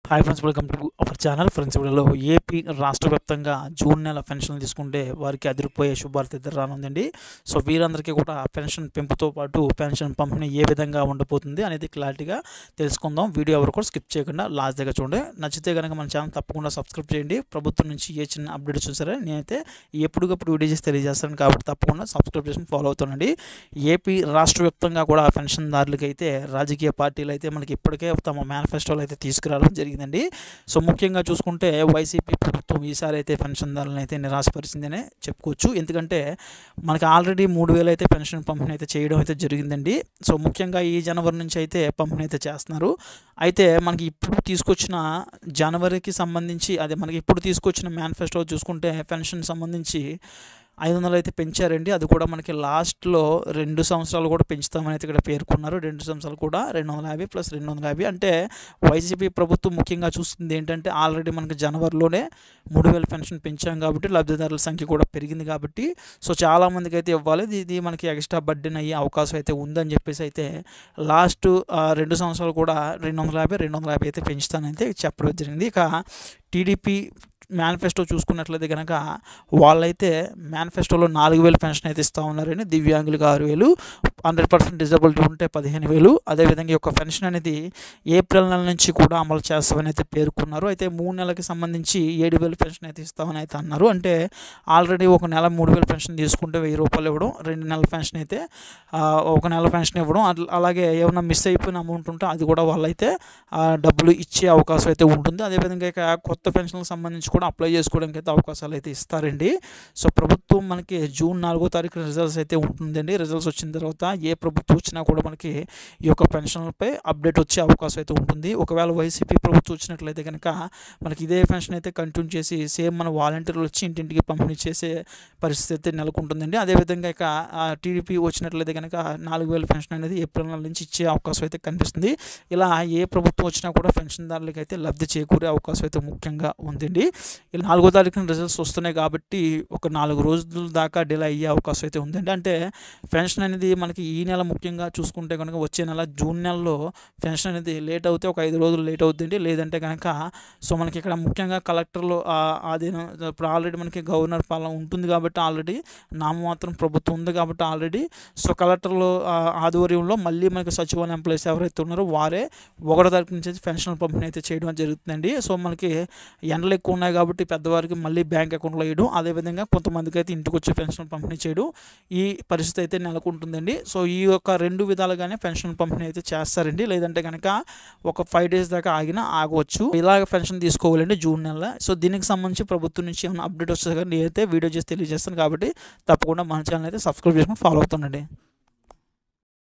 hi friends welcome to our channel friends వీడియోలో AP రాష్ట్ర వ్యాప్తంగా జూన్ నెల పెన్షన్లు తీసుకుంటే వారికి అదిరిపోయే శుభార్త ఎదురు రానుందండి సో వీరందరికీ కూడా పెన్షన్ పెంపుతో పాటు పెన్షన్ పంపిణీ ఏ విధంగా ఉండబోతుంది అనేది క్లారిటీగా తెలుసుకుందాం వీడియో ఎవరు కూడా స్కిప్ చేయకుండా లాస్ట్ దగ్గర చూడండి నచ్చితే కనుక మన ఛానల్ తప్పకుండా సబ్స్క్రైబ్ చేయండి ప్రభుత్వం నుంచి ఏ చిన్న అప్డేట్ చూసారా నేనైతే ఎప్పటికప్పుడు వీడియో చేసి తెలియజేస్తాను కాబట్టి తప్పకుండా సబ్స్క్రైబ్ చేసి ఫాలో అవుతానండి ఏపీ రాష్ట్ర వ్యాప్తంగా కూడా పెన్షన్దారులకి అయితే రాజకీయ పార్టీలు అయితే మనకి ఇప్పటికే తమ మేనిఫెస్టోలు అయితే తీసుకురావడం జరిగిందండి సో ముఖ్యంగా చూసుకుంటే వైసీపీ ప్రభుత్వం ఈసారి అయితే పెన్షన్దారులను అయితే నిరాశపరిచిందనే చెప్పుకోవచ్చు ఎందుకంటే మనకి ఆల్రెడీ మూడు వేలు అయితే పెన్షన్ పంపిణీ అయితే చేయడం అయితే జరిగిందండి సో ముఖ్యంగా ఈ జనవరి నుంచి అయితే పంపిణీ అయితే చేస్తున్నారు అయితే మనకి ఇప్పుడు తీసుకొచ్చిన జనవరికి సంబంధించి అదే మనకి ఇప్పుడు తీసుకొచ్చిన మేనిఫెస్టో చూసుకుంటే పెన్షన్ సంబంధించి ఐదు వందలు అయితే పెంచారండి అది కూడా మనకి లాస్ట్లో రెండు సంవత్సరాలు కూడా పెంచుతామని అయితే ఇక్కడ పేర్కొన్నారు రెండు సంవత్సరాలు కూడా రెండు వందల యాభై ప్లస్ రెండు వందల యాభై అంటే వైసీపీ ప్రభుత్వం ముఖ్యంగా చూస్తుంది ఏంటంటే ఆల్రెడీ మనకి జనవరిలోనే మూడు వేల పెన్షన్ పెంచాం కాబట్టి లబ్ధిదారుల సంఖ్య కూడా పెరిగింది కాబట్టి సో చాలామందికి అయితే ఇవ్వాలి ఇది- ఇది మనకి ఎక్స్ట్రా బర్డెన్ అయ్యే అవకాశం అయితే ఉందని చెప్పేసి అయితే లాస్ట్ ఆ, రెండు సంవత్సరాలు కూడా రెండు వందల యాభై రెండు వందల యాభై అయితే పెంచుతానైతే చెప్పడం జరిగింది ఇక టీడీపీ మేనిఫెస్టో చూసుకున్నట్లయితే కనుక వాళ్ళైతే మేనిఫెస్టోలో నాలుగు వేలు పెన్షన్ అయితే ఇస్తూ ఉన్నారని దివ్యాంగులకు ఆరు వేలు హండ్రెడ్ పర్సెంట్ డిజబిలిటీ ఉంటే పదిహేను వేలు అదేవిధంగా ఈ యొక్క పెన్షన్ అనేది ఏప్రిల్ నెల నుంచి కూడా అమలు చేస్తామని అయితే పేర్కొన్నారు అయితే మూడు నెలలకి సంబంధించి ఏడు వేలు పెన్షన్ అయితే ఇస్తామని అయితే అన్నారు అంటే ఆల్రెడీ ఒక నెల మూడు వేలు పెన్షన్ తీసుకుంటే వెయ్యి రూపాయలు ఇవ్వడం రెండు నెలల పెన్షన్ అయితే ఆ, ఒక నెల పెన్షన్ ఇవ్వడం అట్ల- అలాగే ఏమైనా మిస్ అయిపోయిన అమౌంట్ ఉంటే అది కూడా వాళ్ళైతే ఆ, డబ్బులు ఇచ్చే అవకాశం అయితే ఉంటుంది అదేవిధంగా ఇక కొత్త పెన్షన్లకు సంబంధించి కూడా అప్లై చేసుకోవడానికి అయితే అవకాశాలు అయితే ఇస్తారండి సో ప్రభుత్వం మనకి జూన్ నాలుగో తారీఖు రిజల్ట్స్ అయితే ఉంటుందండి రిజల్ట్స్ వచ్చిన తర్వాత ఏ ప్రభుత్వం వచ్చినా కూడా మనకి ఈ యొక్క పెన్షన్లపై అప్డేట్ వచ్చే అవకాశం అయితే ఉంటుంది ఒకవేళ వైసీపీ ప్రభుత్వం వచ్చినట్లయితే కనుక మనకి ఇదే పెన్షన్ అయితే కంటిన్యూ చేసి సేమ్ మన వాలంటీర్లు వచ్చి ఇంటింటికి పంపిణీ చేసే పరిస్థితి అయితే నెలకొంటుందండి అదేవిధంగా ఇక టీడీపీ వచ్చినట్లయితే కనుక నాలుగు వేల పెన్షన్ అనేది ఏప్రిల్ నెల నుంచి ఇచ్చే అవకాశం అయితే కనిపిస్తుంది ఇలా ఏ ప్రభుత్వం వచ్చినా కూడా పెన్షన్దారులకి అయితే లబ్ధి చేకూరే అవకాశం అయితే ముఖ్యంగా ఉందండి ఇలా నాలుగో తారీఖున రిజల్ట్స్ వస్తున్నాయి కాబట్టి ఒక నాలుగు రోజుల దాకా డిలే అయ్యే అవకాశం అయితే ఉందండి అంటే పెన్షన్ అనేది మనకి ఈ నెల ముఖ్యంగా చూసుకుంటే కనుక వచ్చే నెల జూన్ నెలలో పెన్షన్ అనేది లేట్ అవుతే ఒక ఐదు రోజులు లేట్ అవుతుంది లేదంటే కనుక సో మనకి ఇక్కడ ముఖ్యంగా కలెక్టర్లు ఆధీనం ఇప్పుడు ఆల్రెడీ మనకి గవర్నర్ పాలన ఉంటుంది కాబట్టి ఆల్రెడీ నామమాత్రం ప్రభుత్వం ఉంది కాబట్టి ఆల్రెడీ సో కలెక్టర్లు ఆ, ఆధ్వర్యంలో మళ్ళీ మనకి సచివాలయం ఎంప్లాయీస్ ఎవరైతే ఉన్నారో వారే ఒకటో తారీఖు నుంచి అయితే పెన్షన్ పంపిణీ అయితే చేయడం జరుగుతుందండి సో మనకి ఎండలు ఎక్కువ ఉన్నాయి కాబట్టి పెద్దవారికి మళ్ళీ బ్యాంక్ అకౌంట్లో వేయడం అదేవిధంగా కొంతమందికి అయితే ఇంటికి వచ్చి పెన్షన్ పంపిణీ చేయడం ఈ పరిస్థితి అయితే నెలకొంటుందండి సో ఈ యొక్క రెండు విధాలుగానే పెన్షన్ పంపిణీ అయితే చేస్తారండి లేదంటే కనుక ఒక ఫైవ్ డేస్ దాకా ఆగినా ఆగవచ్చు ఇలాగ పెన్షన్ తీసుకోవాలండి జూన్ నెల సో దీనికి సంబంధించి ప్రభుత్వం నుంచి ఏమైనా అప్డేట్ వస్తుంది కానీ నేనైతే వీడియో చేసి తెలియజేస్తాను కాబట్టి తప్పకుండా మన ఛానల్ అయితే సబ్స్క్రైబ్ చేసుకుని ఫాలో అవుతానండి